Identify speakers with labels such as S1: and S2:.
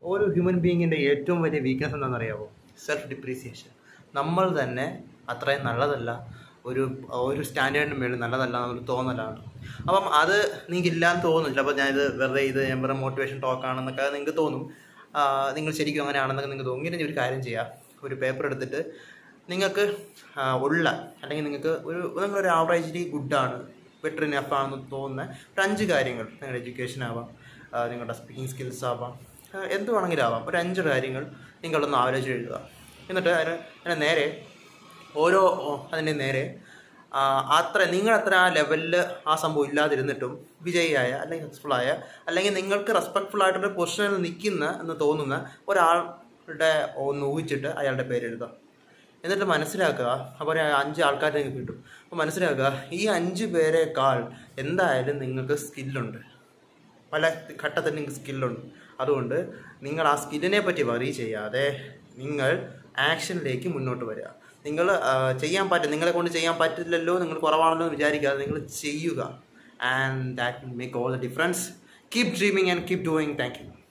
S1: ഓരോ ഹ്യൂമൻ ബീയിങ്ങിൻ്റെ ഏറ്റവും വലിയ വീക്ക്നെസ് എന്താണെന്ന് അറിയാമോ സെൽഫ് ഡിപ്രീസിയേഷൻ നമ്മൾ തന്നെ അത്രയും നല്ലതല്ല ഒരു ഒരു സ്റ്റാൻഡേർഡിന് മേളിൽ നല്ലതല്ല എന്നൊരു തോന്നലാണ് അപ്പം അത് നിങ്ങൾക്ക് ഇല്ലാന്ന് തോന്നുന്നില്ല അപ്പോൾ ഞാനിത് വെറുതെ ഇത് ഞാൻ വെറുതെ മോട്ടിവേഷൻ ടോക്കാണെന്നൊക്കെ നിങ്ങൾക്ക് തോന്നും ആ, നിങ്ങൾ ശരിക്കും അങ്ങനെയാണെന്നൊക്കെ നിങ്ങൾക്ക് തോന്നും ഇങ്ങനെ ഒരു കാര്യം ചെയ്യാം ഒരു പേപ്പർ എടുത്തിട്ട് നിങ്ങൾക്ക് ആ, ഉള്ള അല്ലെങ്കിൽ നിങ്ങൾക്ക് ഒരു നിങ്ങളൊരു ആവറേജ്ലി ഗുഡാണ് ബെറ്റർ ഇനഫ് ആണെന്ന് തോന്നുന്ന ഒരു അഞ്ച് കാര്യങ്ങൾ നിങ്ങളുടെ എഡ്യൂക്കേഷൻ ആവാം ആ, നിങ്ങളുടെ സ്പീക്കിംഗ് സ്കിൽസ് ആവാം ആ, എന്ത് വേണമെങ്കിലും ആവാം ഒരു അഞ്ച് കാര്യങ്ങൾ നിങ്ങളൊന്ന് ആലോചിച്ച് എഴുതുക എന്നിട്ട് അതിന് അതിന് നേരെ ഓരോ ഓ, അതിൻ്റെ നേരെ ആ, അത്ര നിങ്ങൾ അത്ര ആ ലെവലിൽ ആ സംഭവം ഇല്ലാതിരുന്നിട്ടും വിജയിയായ അല്ലെങ്കിൽ സക്സസ്ഫുൾ ആയ അല്ലെങ്കിൽ നിങ്ങൾക്ക് റെസ്പെക്ട്ഫുൾ ആയിട്ടൊരു പൊസിഷനിൽ നിൽക്കുന്ന എന്ന് തോന്നുന്ന ഒരാളുടെ ഒന്ന് ഊഹിച്ചിട്ട് അയാളുടെ പേര് എഴുതുക എന്നിട്ട് മനസ്സിലാക്കുക അപ്പോൾ ഒരു അഞ്ച് ആൾക്കാരെ നിങ്ങൾക്ക് കിട്ടും അപ്പോൾ മനസ്സിലാക്കുക ഈ അഞ്ച് പേരെക്കാൾ എന്തായാലും നിങ്ങൾക്ക് സ്കില്ലുണ്ട് പല ഘട്ടത്തിൽ നിങ്ങൾക്ക് സ്കില്ലുണ്ട് അതുകൊണ്ട് നിങ്ങൾ ആ സ്കില്ലിനെ പറ്റി വറി ചെയ്യാതെ നിങ്ങൾ ആക്ഷനിലേക്ക് മുന്നോട്ട് വരിക നിങ്ങൾ ചെയ്യാൻ പറ്റും നിങ്ങളെ കൊണ്ട് ചെയ്യാൻ പറ്റില്ലല്ലോ നിങ്ങൾ കുറവാണല്ലോ എന്ന് വിചാരിക്കാതെ നിങ്ങൾ ചെയ്യുക and that make all the difference keep dreaming and keep doing thank U